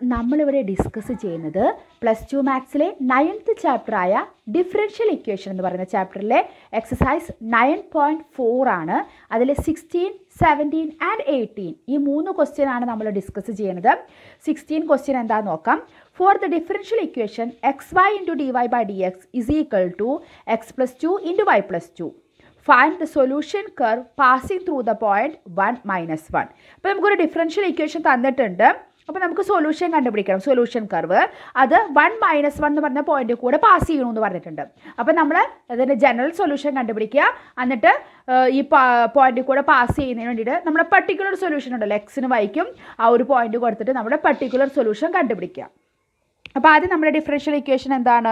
നമ്മളിവിടെ ഡിസ്കസ് ചെയ്യുന്നത് plus two മാത്സിലെ നയൻത്ത് ചാപ്റ്ററായ ഡിഫറൻഷ്യൽ ഇക്വേഷൻ എന്ന് പറയുന്ന ചാപ്റ്ററിലെ എക്സസൈസ് നയൻ പോയിൻറ്റ് ഫോർ ആണ് അതിൽ സിക്സ്റ്റീൻ സെവൻറ്റീൻ ആൻഡ് എയ്റ്റീൻ ഈ മൂന്ന് ക്വസ്റ്റ്യൻ ആണ് നമ്മൾ ഡിസ്കസ് ചെയ്യുന്നത് സിക്സ്റ്റീൻ ക്വസ്റ്റ്യൻ എന്താണെന്ന് നോക്കാം for the differential equation x y into d y by d x is equal to x plus two into y plus two find the solution curve passing through the point one minus one അപ്പോൾ നമുക്കൊരു differential equation തന്നിട്ടുണ്ട് അപ്പോൾ നമുക്ക് solution കണ്ടുപിടിക്കണം solution curve അത് one minus one എന്ന് പറഞ്ഞ point കൂടെ പാസ് ചെയ്യണമെന്ന് പറഞ്ഞിട്ടുണ്ട് അപ്പോൾ നമ്മൾ അതിൻ്റെ ജനറൽ സൊല്യൂഷൻ കണ്ടുപിടിക്കുക എന്നിട്ട് ഏഹ്, ഈ പോയിന്റ് കൂടെ പാസ് ചെയ്യുന്നതിന് വേണ്ടിയിട്ട് നമ്മുടെ പർട്ടിക്കുലർ സൊല്യൂഷൻ ഉണ്ടല്ലോ എക്സിന് വൈക്കും ആ ഒരു പോയിന്റ് കൊടുത്തിട്ട് നമ്മുടെ പർട്ടിക്കുലർ സൊല്യൂഷൻ കണ്ടുപിടിക്കുക അപ്പോൾ ആദ്യം നമ്മുടെ ഡിഫറൻഷ്യൽ ഇക്വേഷൻ എന്താണ്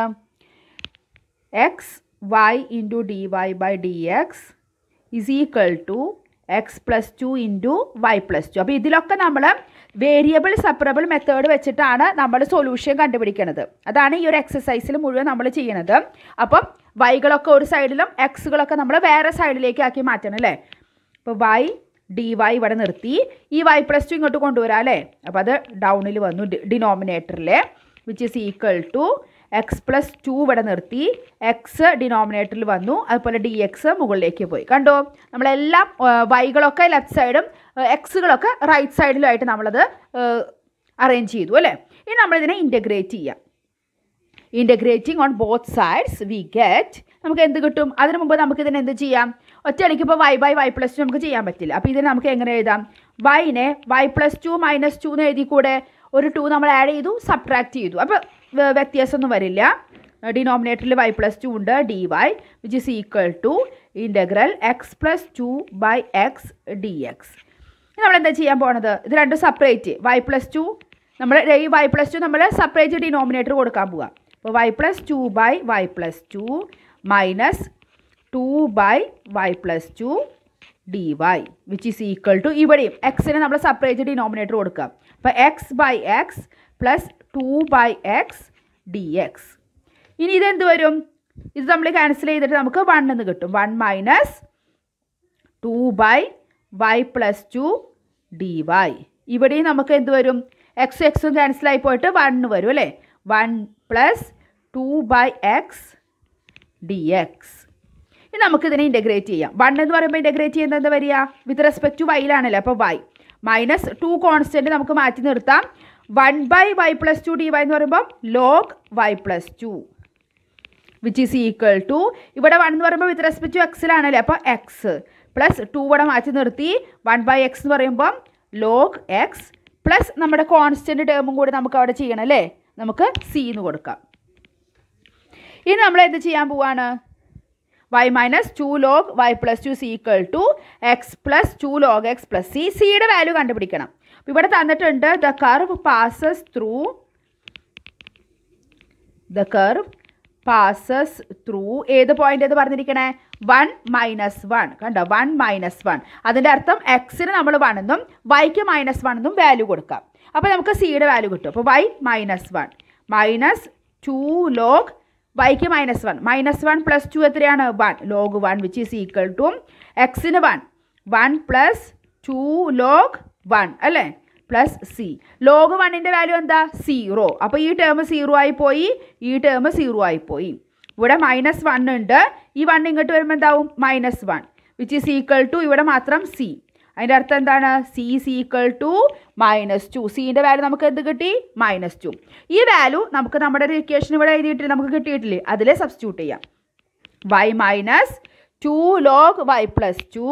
x y into d y by d x is equal to x plus two into y plus two അപ്പോൾ ഇതിലൊക്കെ നമ്മൾ വേരിയബിൾ സെപ്പറബിൾ മെത്തേഡ് വെച്ചിട്ടാണ് നമ്മൾ സൊല്യൂഷൻ കണ്ടുപിടിക്കുന്നത് അതാണ് ഈ ഒരു എക്സസൈസിൽ മുഴുവൻ നമ്മൾ ചെയ്യണത് അപ്പം വൈകളൊക്കെ ഒരു സൈഡിലും എക്സുകളൊക്കെ നമ്മൾ വേറെ സൈഡിലേക്ക് ആക്കി മാറ്റണം അല്ലേ അപ്പോൾ വൈ ഡി വൈ ഇവിടെ നിർത്തി ഈ വൈ പ്ലസ് ടു ഇങ്ങോട്ട് കൊണ്ടുവരാം അല്ലേ അപ്പോൾ അത് ഡൗണിൽ വന്നു ഡിനോമിനേറ്ററിൽ which is equal to x plus two ഇവിടെ നിർത്തി എക്സ് ഡിനോമിനേറ്ററിൽ വന്നു അതുപോലെ ഡി എക്സ് മുകളിലേക്ക് പോയി കണ്ടോ നമ്മളെല്ലാം വൈകളൊക്കെ ലെഫ്റ്റ് സൈഡും എക്സുകളൊക്കെ റൈറ്റ് സൈഡിലുമായിട്ട് നമ്മളത് അറേഞ്ച് ചെയ്തു അല്ലേ ഇനി നമ്മളിതിനെ ഇൻ്റഗ്രേറ്റ് ചെയ്യാം integrating on both sides we get നമുക്ക് എന്ത് കിട്ടും അതിന് മുമ്പ് നമുക്ക് ഇതിനെ എന്ത് ചെയ്യാം ഒറ്റയടിക്ക് ഇപ്പോൾ y by y plus two നമുക്ക് ചെയ്യാൻ പറ്റില്ല അപ്പോൾ ഇതിനെ നമുക്ക് എങ്ങനെ എഴുതാം വൈനെ y plus two minus two എന്ന് എഴുതി കൂടെ ഒരു ടു നമ്മൾ ആഡ് ചെയ്തു സബ്ട്രാക്ട് ചെയ്തു അപ്പോൾ വ- വ്യത്യാസമൊന്നും വരില്ല ഡിനോമിനേറ്ററിൽ വൈ പ്ലസ് ടു ഉണ്ട് d y which is equal to integral x plus two by x d x നമ്മൾ എന്താ ചെയ്യാൻ പോണത് ഇത് രണ്ടും സെപ്പറേറ്റ് വൈ പ്ലസ് ടു നമ്മൾ ഈ വൈ പ്ലസ് ടു നമ്മൾ സെപ്പറേറ്റ് ഡിനോമിനേറ്റർ കൊടുക്കാൻ പോവാം അപ്പോൾ y plus two by y plus two minus two by y plus two d y which is equal to ഇവിടെയും എക്സിന് നമ്മൾ സെപ്പറേറ്റ് ഡിനോമിനേറ്റർ കൊടുക്കാം അപ്പോൾ x by x plus two by x d x ഇനി ഇതെന്ത് വരും ഇത് നമ്മൾ ക്യാൻസൽ ചെയ്തിട്ട് നമുക്ക് വൺ എന്ന് കിട്ടും one minus two by y plus two d y ഇവിടെയും നമുക്ക് എന്ത് വരും എക്സ് എക്സും ക്യാൻസൽ ആയി പോയിട്ട് വൺ വരും അല്ലേ one plus two by x d x ഇനി നമുക്കിതിനെ ഇൻ്റഗ്രേറ്റ് ചെയ്യാം വൺ എന്ന് പറയുമ്പോൾ ഇൻ്റഗ്രേറ്റ് ചെയ്യുന്നത് എന്താ വരിക വിത്ത് റെസ്പെക്ട് ടു വൈയിലാണല്ലോ അപ്പോൾ വൈ മൈനസ് ടു കോൺസ്റ്റൻറ്റ് നമുക്ക് മാറ്റി നിർത്താം one by y plus two d y എന്ന് പറയുമ്പോൾ log y plus two which is equal to ഇവിടെ വൺ എന്ന് പറയുമ്പോൾ വിത്ത് റെസ്പെക്ട് ടു എക്സിലാണല്ലേ അപ്പോൾ എക്സ് പ്ലസ് ടു ഇവിടെ മാറ്റി നിർത്തി വൺ ബൈ എക്സ് എന്ന് പറയുമ്പോൾ ലോഗ് എക്സ് പ്ലസ് നമ്മുടെ കോൺസ്റ്റൻറ്റ് ടേമും കൂടി നമുക്ക് അവിടെ ചെയ്യണം അല്ലേ നമുക്ക് സി എന്ന് കൊടുക്കാം ഇനി നമ്മൾ എന്ത് ചെയ്യാൻ പോവാണ് y minus two log y plus two c equal to x plus two log x plus c സിയുടെ വാല്യൂ കണ്ടുപിടിക്കണം അപ്പോൾ ഇവിടെ തന്നിട്ടുണ്ട് the curve passes through the curve passes through ഏത് പോയിന്റ് എന്ന് പറഞ്ഞിരിക്കണേ വൺ മൈനസ് വൺ കണ്ടോ വൺ മൈനസ് വൺ അതിൻ്റെ അർത്ഥം എക്സിന് നമ്മൾ വൺ എന്നും വൈക്ക് മൈനസ് വൺ എന്നും വാല്യൂ കൊടുക്കാം അപ്പോൾ നമുക്ക് സിയുടെ വാല്യൂ കിട്ടും അപ്പോൾ y minus one minus two log വൈക്ക് minus one minus one plus two എത്രയാണ് one log one which is equal to എക്സിന് one one plus two log one അല്ലേ പ്ലസ് സി ലോഗ് വണ്ണിൻ്റെ വാല്യൂ എന്താ സീറോ അപ്പോൾ ഈ ടേം സീറോ ആയി പോയി ഈ ടേം സീറോ ആയി പോയി ഇവിടെ മൈനസ് വൺ ഉണ്ട് ഈ വൺ ഇങ്ങോട്ട് വരുമ്പോൾ എന്താവും minus one which is equal to ഇവിടെ മാത്രം സി അതിൻ്റെ അർത്ഥം എന്താണ് c is equal to minus two സീൻ്റെ വാല്യൂ നമുക്ക് എന്ത് കിട്ടി മൈനസ് ടു ഈ വാല്യൂ നമുക്ക് നമ്മുടെ ഒരു ഇക്വേഷൻ ഇവിടെ എഴുതിയിട്ടില്ല നമുക്ക് കിട്ടിയിട്ടില്ലേ അതിലെ സബ്സ്റ്റിറ്റ്യൂട്ട് ചെയ്യാം y minus two log y plus two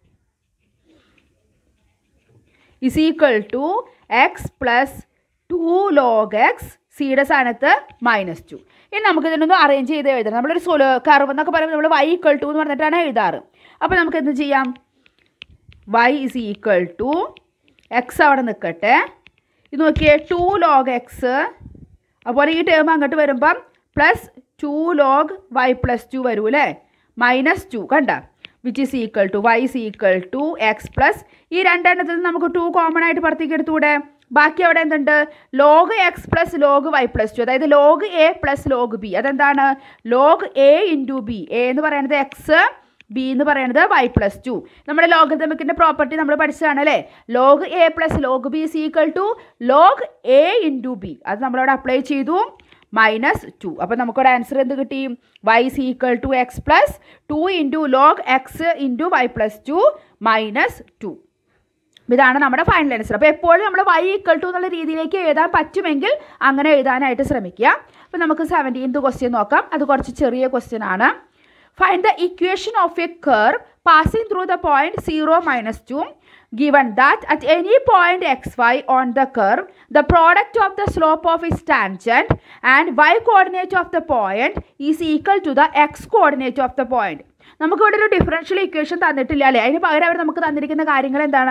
is equal to x plus two log x സിയുടെ സ്ഥാനത്ത് മൈനസ് ടു ഇനി നമുക്ക് ഇതിനൊന്ന് അറേഞ്ച് ചെയ്ത് എഴുതണം നമ്മളൊരു സോലോ കർവ് എന്നൊക്കെ പറയുമ്പോൾ നമ്മൾ വൈ ഈക്വൽ ടു എന്ന് പറഞ്ഞിട്ടാണ് എഴുതാറ് അപ്പോൾ നമുക്ക് എന്ത് ചെയ്യാം y is equal to x അവിടെ നിൽക്കട്ടെ ഇത് നോക്കിയേ ടു ലോഗ് എക്സ് അതുപോലെ ഈ ടേം അങ്ങോട്ട് വരുമ്പം plus two log y plus two വരൂ അല്ലേ മൈനസ് ടു കണ്ട which is equal to y is equal to x plus ഈ രണ്ടെണ്ണത്തിൽ നിന്ന് നമുക്ക് ടു കോമൺ ആയിട്ട് പുറത്തേക്ക് എടുത്തുകൂടെ ബാക്കി അവിടെ എന്തുണ്ട് log x plus log y plus two അതായത് log a plus log b അതെന്താണ് log a into b a എന്ന് പറയുന്നത് എക്സ് ബി എന്ന് പറയുന്നത് വൈ പ്ലസ് ടു നമ്മുടെ ലോഗതമിക്കിൻ്റെ പ്രോപ്പർട്ടി നമ്മൾ പഠിച്ചതാണ് അല്ലേ log a plus log b is equal to log a into b അത് നമ്മളവിടെ അപ്ലൈ ചെയ്തു മൈനസ് ടു അപ്പോൾ നമുക്കിവിടെ ആൻസർ എന്ത് കിട്ടി y is equal to x plus two into log x into y plus two minus two ഇതാണ് നമ്മുടെ final answer അപ്പോൾ എപ്പോഴും നമ്മൾ വൈ ഈക്വൽ ടു എന്നുള്ള രീതിയിലേക്ക് എഴുതാൻ പറ്റുമെങ്കിൽ അങ്ങനെ എഴുതാനായിട്ട് ശ്രമിക്കുക അപ്പോൾ നമുക്ക് സെവൻറ്റീൻത് ക്വസ്റ്റ്യൻ നോക്കാം അത് കുറച്ച് ചെറിയ ക്വസ്റ്റ്യൻ ആണ് find the equation of a curve passing through the point zero minus two given that at any point xy on the curve the product of the slope of its tangent and y coordinate of the point is equal to the x coordinate of the point നമുക്ക് ഇവിടെ ഒരു differential equation തന്നിട്ടില്ല അല്ലേ അതിന് പകരം അവർ നമുക്ക് തന്നിരിക്കുന്ന കാര്യങ്ങൾ എന്താണ്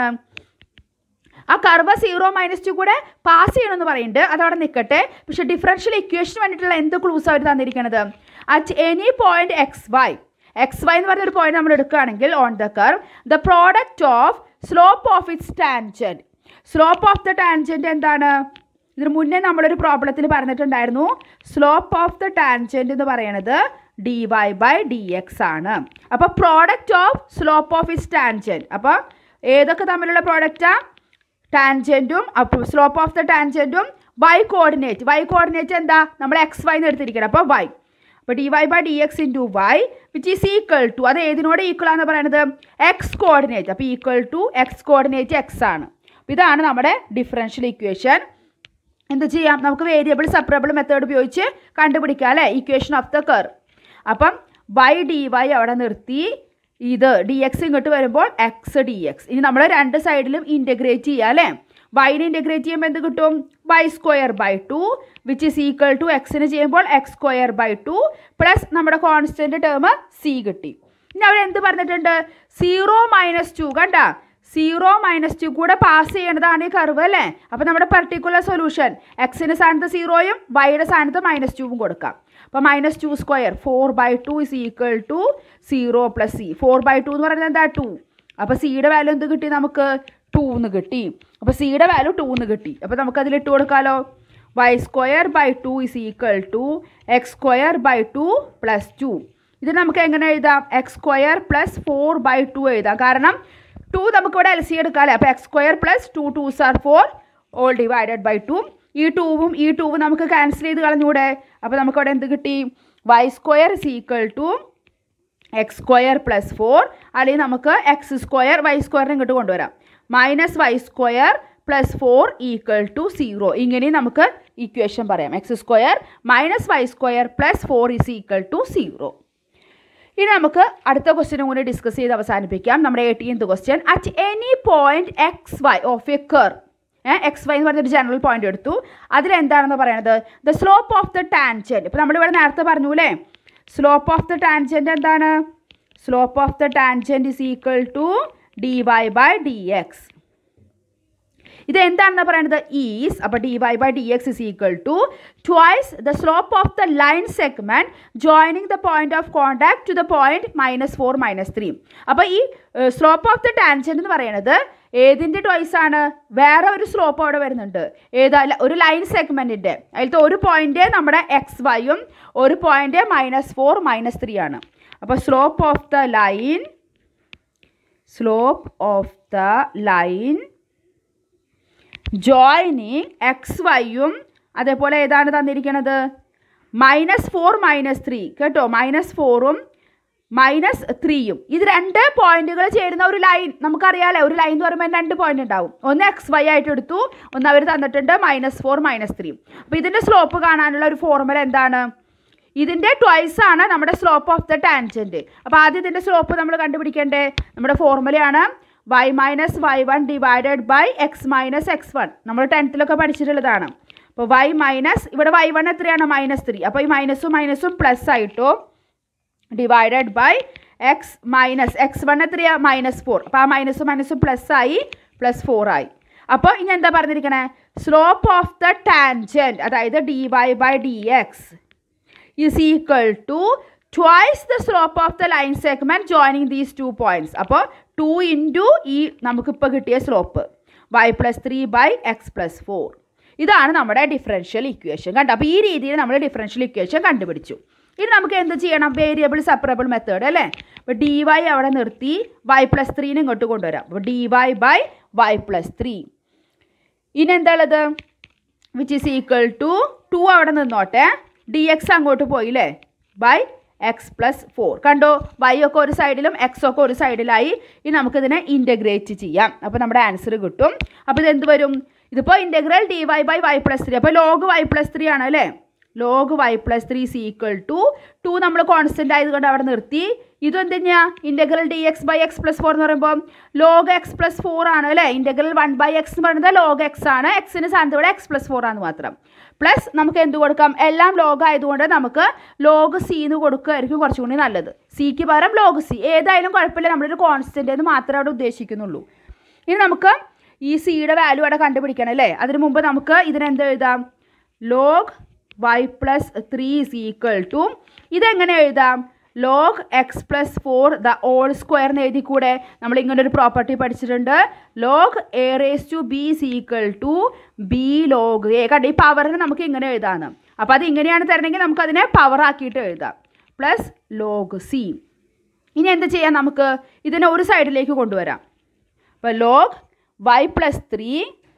ആ കർവ് സീറോ മൈനസ് ടു കൂടെ പാസ് ചെയ്യണമെന്ന് പറയുന്നുണ്ട് അതവിടെ നിൽക്കട്ടെ പക്ഷെ ഡിഫറൻഷ്യൽ ഇക്വേഷന് വേണ്ടിയിട്ടുള്ള എന്ത് ക്ലൂസ് അവർ തന്നിരിക്കുന്നത് at any point x y x y എന്ന് പറഞ്ഞൊരു പോയിന്റ് നമ്മൾ എടുക്കുകയാണെങ്കിൽ on the curve the product of slope of its tangent slope of the tangent എന്താണ് ഇതിന് മുന്നേ നമ്മളൊരു പ്രോബ്ലത്തിൽ പറഞ്ഞിട്ടുണ്ടായിരുന്നു സ്ലോപ്പ് ഓഫ് ദ ടാൻജൻറ്റ് എന്ന് പറയുന്നത് d y by d x ആണ് അപ്പോൾ product of slope of its tangent അപ്പോൾ ഏതൊക്കെ തമ്മിലുള്ള പ്രോഡക്റ്റാ ടാൻജൻറ്റും അപ്പോൾ സ്ലോപ്പ് ഓഫ് ദ ടാൻജൻറ്റും വൈ കോർഡിനേറ്റ് വൈ കോർഡിനേറ്റ് എന്താ നമ്മൾ എക്സ് വൈ എന്ന് എടുത്തിരിക്കണം അപ്പോൾ വൈ അപ്പോൾ d y by d x into y which is equal to അത് ഏതിനോട് ഈക്വൽ ആണെന്ന് പറയുന്നത് എക്സ് കോർഡിനേറ്റ് അപ്പോൾ equal to x coordinate x ആണ് അപ്പോൾ ഇതാണ് നമ്മുടെ ഡിഫറൻഷ്യൽ ഇക്വേഷൻ എന്ത് ചെയ്യാം നമുക്ക് വേരിയബിൾ സെപ്പറബിൾ മെത്തേഡ് ഉപയോഗിച്ച് കണ്ടുപിടിക്കാം അല്ലേ ഇക്വേഷൻ ഓഫ് ദ കർ അപ്പം വൈ ഡി വൈ അവിടെ നിർത്തി ഇത് ഡി എക്സ് ഇങ്ങോട്ട് വരുമ്പോൾ എക്സ് ഡി എക്സ് ഇനി നമ്മൾ രണ്ട് സൈഡിലും ഇൻറ്റഗ്രേറ്റ് ചെയ്യുക അല്ലേ വൈനെ ഇൻറ്റഗ്രേറ്റ് ചെയ്യുമ്പോൾ എന്ത് കിട്ടും y square by two which is equal to എക്സിന് ചെയ്യുമ്പോൾ x square by two plus നമ്മുടെ കോൺസ്റ്റൻറ്റ് ടേം സി കിട്ടി ഇനി അവർ എന്ത് പറഞ്ഞിട്ടുണ്ട് സീറോ മൈനസ് ടു കണ്ട സീറോ മൈനസ് ടു കൂടെ പാസ് ചെയ്യേണ്ടതാണ് ഈ കർവ് അല്ലേ അപ്പോൾ നമ്മുടെ പെർട്ടിക്കുലർ സൊല്യൂഷൻ എക്സിൻ്റെ സ്ഥാനത്ത് സീറോയും വൈയുടെ സ്ഥാനത്ത് മൈനസ് ടുവും കൊടുക്കാം അപ്പോൾ minus two square four by two is equal to zero plus c four by two എന്ന് പറയുന്നത് എന്താ ടു അപ്പോൾ സിയുടെ വാല്യൂ എന്ത് കിട്ടി നമുക്ക് ടു എന്ന് കിട്ടി അപ്പോൾ സിയുടെ വാല്യൂ ടു എന്ന് കിട്ടി അപ്പോൾ നമുക്ക് അതിൽ ഇട്ട് കൊടുക്കാമല്ലോ y square by two is equal to x square by two plus two ഇത് നമുക്ക് എങ്ങനെ എഴുതാം x square plus four by two എഴുതാം കാരണം ടു നമുക്കിവിടെ എൽ സി എടുക്കാം അല്ലേ അപ്പോൾ x square plus two two sir four all divided by two ഈ ടൂവും ഈ ടൂവും നമുക്ക് ക്യാൻസൽ ചെയ്ത് കളഞ്ഞൂടെ അപ്പോൾ നമുക്കവിടെ എന്ത് കിട്ടി y square is equal to x square plus four അല്ലെങ്കിൽ നമുക്ക് എക്സ് സ്ക്വയർ വൈ സ്ക്വയറിനെ ഇങ്ങോട്ട് കൊണ്ടുവരാം minus y square plus four equal to zero ഇങ്ങനെ നമുക്ക് ഇക്വേഷൻ പറയാം x square minus y square plus four is equal to zero ഇനി നമുക്ക് അടുത്ത ക്വസ്റ്റ്യനും കൂടി ഡിസ്കസ് ചെയ്ത് അവസാനിപ്പിക്കാം നമ്മുടെ eighteenth question at any point x y of a curve x y എന്ന് പറഞ്ഞൊരു ജനറൽ പോയിന്റ് എടുത്തു അതിലെന്താണെന്ന് പറയുന്നത് the slope of the tangent ഇപ്പോൾ നമ്മളിവിടെ നേരത്തെ പറഞ്ഞു അല്ലേ സ്ലോപ്പ് ഓഫ് ദ ടാൻജൻറ്റ് എന്താണ് slope of the tangent is equal to d y by d x ഇത് എന്താണെന്ന് പറയുന്നത് ഈസ് അപ്പോൾ d y by d x is equal to twice the slope of the line segment joining the point of contact to the point minus four minus three അപ്പോൾ ഈ slope of the tangent എന്ന് പറയുന്നത് ഏതിൻ്റെ twice ആണ് വേറെ ഒരു slope അവിടെ വരുന്നുണ്ട് ഏതാ ഒരു ലൈൻ സെഗ്മെൻറ്റിൻ്റെ അതിലത്തെ ഒരു പോയിന്റ് നമ്മുടെ എക്സ് വൈയും ഒരു point minus four minus three ആണ് അപ്പോൾ slope of the line slope of the line joining x വൈയും അതേപോലെ ഏതാണ് തന്നിരിക്കുന്നത് മൈനസ് ഫോർ മൈനസ് ത്രീ കേട്ടോ മൈനസ് ഫോറും മൈനസ് ത്രീയും ഇത് രണ്ട് പോയിന്റുകൾ ചേരുന്ന ഒരു ലൈൻ നമുക്കറിയാലോ ഒരു ലൈൻ എന്ന് പറയുമ്പോൾ രണ്ട് പോയിന്റ് ഉണ്ടാവും ഒന്ന് എക്സ് വൈ ആയിട്ട് എടുത്തു ഒന്ന് അവർ തന്നിട്ടുണ്ട് മൈനസ് ഫോർ മൈനസ് ത്രീ അപ്പോൾ ഇതിൻ്റെ സ്ലോപ്പ് കാണാനുള്ള ഒരു ഫോർമുല എന്താണ് ഇതിൻ്റെ ട്വൈസ് ആണ് നമ്മുടെ സ്ലോപ്പ് ഓഫ് ദ ടാൻജൻറ്റ് അപ്പോൾ ആദ്യം ഇതിൻ്റെ സ്ലോപ്പ് നമ്മൾ കണ്ടുപിടിക്കേണ്ടേ നമ്മുടെ ഫോർമുലയാണ് y minus y one divided by x minus x one നമ്മൾ ടെൻത്തിലൊക്കെ പഠിച്ചിട്ടുള്ളതാണ് അപ്പോൾ വൈ മൈനസ് ഇവിടെ വൈ വൺ എത്രയാണ് മൈനസ് ത്രീ അപ്പോൾ ഈ മൈനസും മൈനസും പ്ലസ് ആയിട്ടോ divided by x minus x one എത്രയാണ് മൈനസ് ഫോർ അപ്പോൾ ആ മൈനസും മൈനസും പ്ലസ് ആയി പ്ലസ് ഫോർ ആയി അപ്പോൾ ഇനി എന്താ പറഞ്ഞിരിക്കണേ സ്ലോപ്പ് ഓഫ് ദ ടാൻജൻറ്റ് അതായത് d y by d x is equal to twice the slope of the line segment joining these two points അപ്പോൾ ടു ഇൻറ്റു ഈ നമുക്കിപ്പോൾ കിട്ടിയ slope y plus three by x plus four ഇതാണ് നമ്മുടെ differential equation കണ്ടോ അപ്പോൾ ഈ രീതിയിൽ നമ്മൾ ഡിഫറൻഷ്യൽ ഇക്വേഷൻ കണ്ടുപിടിച്ചു ഇനി നമുക്ക് എന്ത് ചെയ്യണം വേരിയബിൾ സെപ്പറബിൾ മെത്തേഡ് അല്ലേ അപ്പോൾ ഡി വൈ അവിടെ നിർത്തി വൈ പ്ലസ് ത്രീനെ ഇങ്ങോട്ട് കൊണ്ടുവരാം അപ്പോൾ d y by y plus three ഇനി എന്താണുള്ളത് which is equal to two അവിടെ നിന്നോട്ടെ ഡി എക്സ് അങ്ങോട്ട് പോയില്ലേ ബൈ എക്സ് പ്ലസ് ഫോർ കണ്ടോ വൈ ഒക്കെ ഒരു സൈഡിലും എക്സ് ഒക്കെ ഒരു സൈഡിലായി ഇനി നമുക്കിതിനെ ഇൻറ്റഗ്രേറ്റ് ചെയ്യാം അപ്പോൾ നമ്മുടെ ആൻസർ കിട്ടും അപ്പോൾ ഇത് എന്ത് വരും ഇതിപ്പോൾ integral d y by y plus three അപ്പോൾ ലോഗ് വൈ പ്ലസ് ത്രീ ആണ് അല്ലേ log y plus three c equal to two നമ്മൾ കോൺസ്റ്റൻ്റ് ആയതുകൊണ്ട് അവിടെ നിർത്തി ഇതും എന്ത് തന്നെയാണ് integral d x by x plus four എന്ന് പറയുമ്പോൾ ലോഗ് എക്സ് പ്ലസ് ഫോർ ആണ് അല്ലേ ഇൻറ്റഗ്രൽ വൺ ബൈ എക്സ് എന്ന് പറയുന്നത് ലോഗ് എക്സ് ആണ് എക്സിന് സ്ഥാനത്ത് ഇവിടെ എക്സ് പ്ലസ് ഫോർ ആണ് മാത്രം പ്ലസ് നമുക്ക് എന്ത് കൊടുക്കാം എല്ലാം ലോഗ് ആയതുകൊണ്ട് നമുക്ക് ലോഗ് സി എന്ന് കൊടുക്കുകയായിരിക്കും കുറച്ചും കൂടി നല്ലത് സിക്ക് പകരം ലോഗ് സി ഏതായാലും കുഴപ്പമില്ല നമ്മളൊരു കോൺസ്റ്റൻ്റ് എന്ന് മാത്രമേ അവിടെ ഉദ്ദേശിക്കുന്നുള്ളൂ ഇനി നമുക്ക് ഈ സിയുടെ വാല്യൂ അവിടെ കണ്ടുപിടിക്കണം അല്ലേ അതിന് മുമ്പ് നമുക്ക് ഇതിനെന്ത് എഴുതാം log y plus three is equal to ഇതെങ്ങനെ എഴുതാം log x plus four the whole square എന്ന് എഴുതി കൂടെ നമ്മൾ ഇങ്ങനെ ഒരു പ്രോപ്പർട്ടി പഠിച്ചിട്ടുണ്ട് log a raise to b is equal to b log a കണ്ട ഈ പവറിന് നമുക്ക് ഇങ്ങനെ എഴുതാമെന്ന് അപ്പോൾ അത് ഇങ്ങനെയാണ് തരണമെങ്കിൽ നമുക്ക് അതിനെ പവർ ആക്കിയിട്ട് എഴുതാം പ്ലസ് ലോഗ് സി ഇനി എന്ത് ചെയ്യാം നമുക്ക് ഇതിനെ ഒരു സൈഡിലേക്ക് കൊണ്ടുവരാം അപ്പോൾ ലോഗ് വൈ പ്ലസ് ത്രീ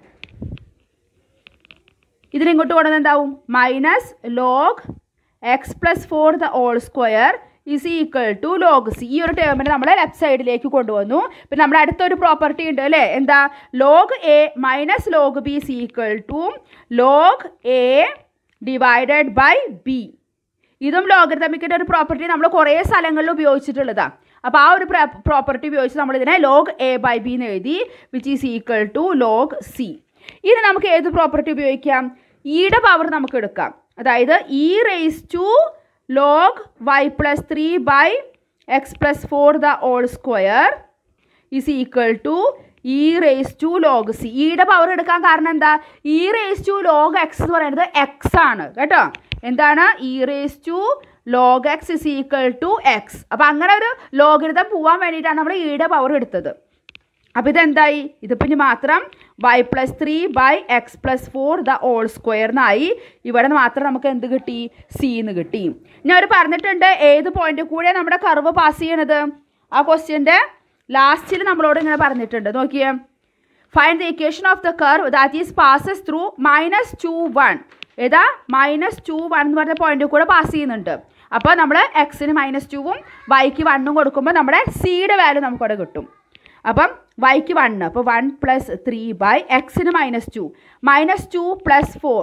ഇതിനിങ്ങോട്ട് കൊണ്ടുവന്ന് എന്താവും minus log x plus four the whole square is equal to log c ഈ ഒരു ടേമിനെ നമ്മൾ ലെഫ്റ്റ് സൈഡിലേക്ക് കൊണ്ടുവന്നു പിന്നെ നമ്മുടെ അടുത്തൊരു പ്രോപ്പർട്ടി ഉണ്ട് അല്ലേ എന്താ log a minus log b is equal to log a divided by b ഇതും ലോഗരിതമിക്കിൻ്റെ ഒരു പ്രോപ്പർട്ടി നമ്മൾ കുറേ സ്ഥലങ്ങളിൽ ഉപയോഗിച്ചിട്ടുള്ളതാണ് അപ്പോൾ ആ ഒരു പ്രോപ്പർട്ടി ഉപയോഗിച്ച് നമ്മൾ ഇതിനെ ലോഗ് എ ബൈ ബി എന്ന് എഴുതി which is equal to log c ഇനി നമുക്ക് ഏത് പ്രോപ്പർട്ടി ഉപയോഗിക്കാം ഇയുടെ പവർ നമുക്ക് എടുക്കാം അതായത് e raise to log y plus three by x plus four the whole square is equal to e raise to log c ഇയുടെ പവർ എടുക്കാൻ കാരണം എന്താ e raise to log x എന്ന് പറയുന്നത് എക്സ് ആണ് കേട്ടോ എന്താണ് e raise to log x is equal to x അപ്പം അങ്ങനെ ഒരു ലോഗരിതം പോവാൻ വേണ്ടിയിട്ടാണ് നമ്മൾ ഇയുടെ പവർ എടുത്തത് അപ്പോൾ ഇതെന്തായി ഇതിപ്പോൾ ഇനി മാത്രം y plus three by x plus four the whole സ്ക്വയറിനായി ഇവിടെ മാത്രം നമുക്ക് എന്ത് കിട്ടി സി എന്ന് കിട്ടി ഇനി അവർ പറഞ്ഞിട്ടുണ്ട് ഏത് പോയിന്റ് കൂടെ നമ്മുടെ കർവ് പാസ് ചെയ്യണത് ആ ക്വസ്റ്റ്യൻ്റെ ലാസ്റ്റിൽ നമ്മളോട് ഇങ്ങനെ പറഞ്ഞിട്ടുണ്ട് നോക്കിയേ find the equation of the curve that is passes through minus two one ഏതാ മൈനസ് ടു വൺ എന്ന് പറഞ്ഞ പോയിന്റിൽ കൂടെ പാസ് ചെയ്യുന്നുണ്ട് അപ്പോൾ നമ്മൾ എക്സിന് മൈനസ് ടുവും വൈക്ക് വണ്ണും കൊടുക്കുമ്പോൾ നമ്മുടെ സിയുടെ വാല്യൂ നമുക്കവിടെ കിട്ടും അപ്പം വൈക്ക് വണ്ണ് അപ്പോൾ വൺ പ്ലസ് ത്രീ ബൈ എക്സിന് minus two minus two plus four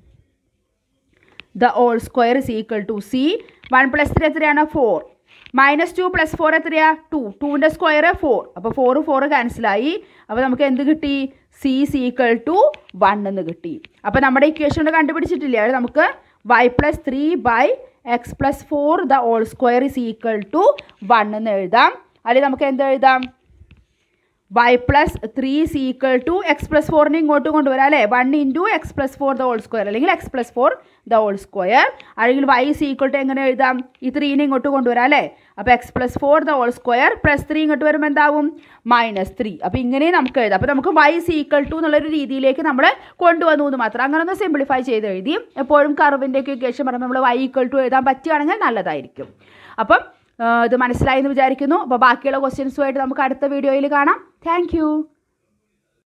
the whole square is equal to c one plus three എത്രയാണ് four minus two plus four എത്രയാ ടു ടുവിൻ്റെ സ്ക്വയർ ഫോർ അപ്പോൾ ഫോർ ഫോർ ക്യാൻസലായി അപ്പോൾ നമുക്ക് എന്ത് കിട്ടി c is equal to one എന്ന് കിട്ടി അപ്പോൾ നമ്മുടെ ഇക്വേഷൻ കണ്ടുപിടിച്ചിട്ടില്ലേ അത് നമുക്ക് y plus three by x plus four the whole square is equal to one എന്ന് എഴുതാം അല്ലെങ്കിൽ നമുക്ക് എന്ത് എഴുതാം y plus three is equal to x plus ഫോറിനെ ഇങ്ങോട്ട് കൊണ്ടുവരാം അല്ലേ one into x plus four the whole square അല്ലെങ്കിൽ x plus four the whole square അല്ലെങ്കിൽ വൈ is ഈക്വൽ ടു എങ്ങനെ എഴുതാം ഈ ത്രീനെ ഇങ്ങോട്ട് കൊണ്ടുവരാം അല്ലേ അപ്പോൾ x plus four the whole square plus three ഇങ്ങോട്ട് വരുമ്പോൾ എന്താവും മൈനസ് ത്രീ അപ്പോൾ ഇങ്ങനെ നമുക്ക് എഴുതാം അപ്പോൾ നമുക്ക് വൈ is ഈക്വൽ ടു എന്നുള്ളൊരു രീതിയിലേക്ക് നമ്മൾ കൊണ്ടുവന്നു എന്ന് മാത്രം അങ്ങനെ ഒന്ന് സിംപ്ലിഫൈ ചെയ്ത് എഴുതി എപ്പോഴും കർവിൻ്റെ ഒക്കെ ഇക്വേഷൻ പറയുമ്പോൾ നമ്മൾ വൈ ഈക്വൽ ടു എഴുതാൻ പറ്റുകയാണെങ്കിൽ നല്ലതായിരിക്കും അപ്പം ആ, ഇത് മനസ്സിലായി എന്ന് വിചാരിക്കുന്നു അപ്പോൾ ബാക്കിയുള്ള ക്വസ്റ്റ്യൻസുമായിട്ട് നമുക്ക് അടുത്ത വീഡിയോയിൽ കാണാം താങ്ക്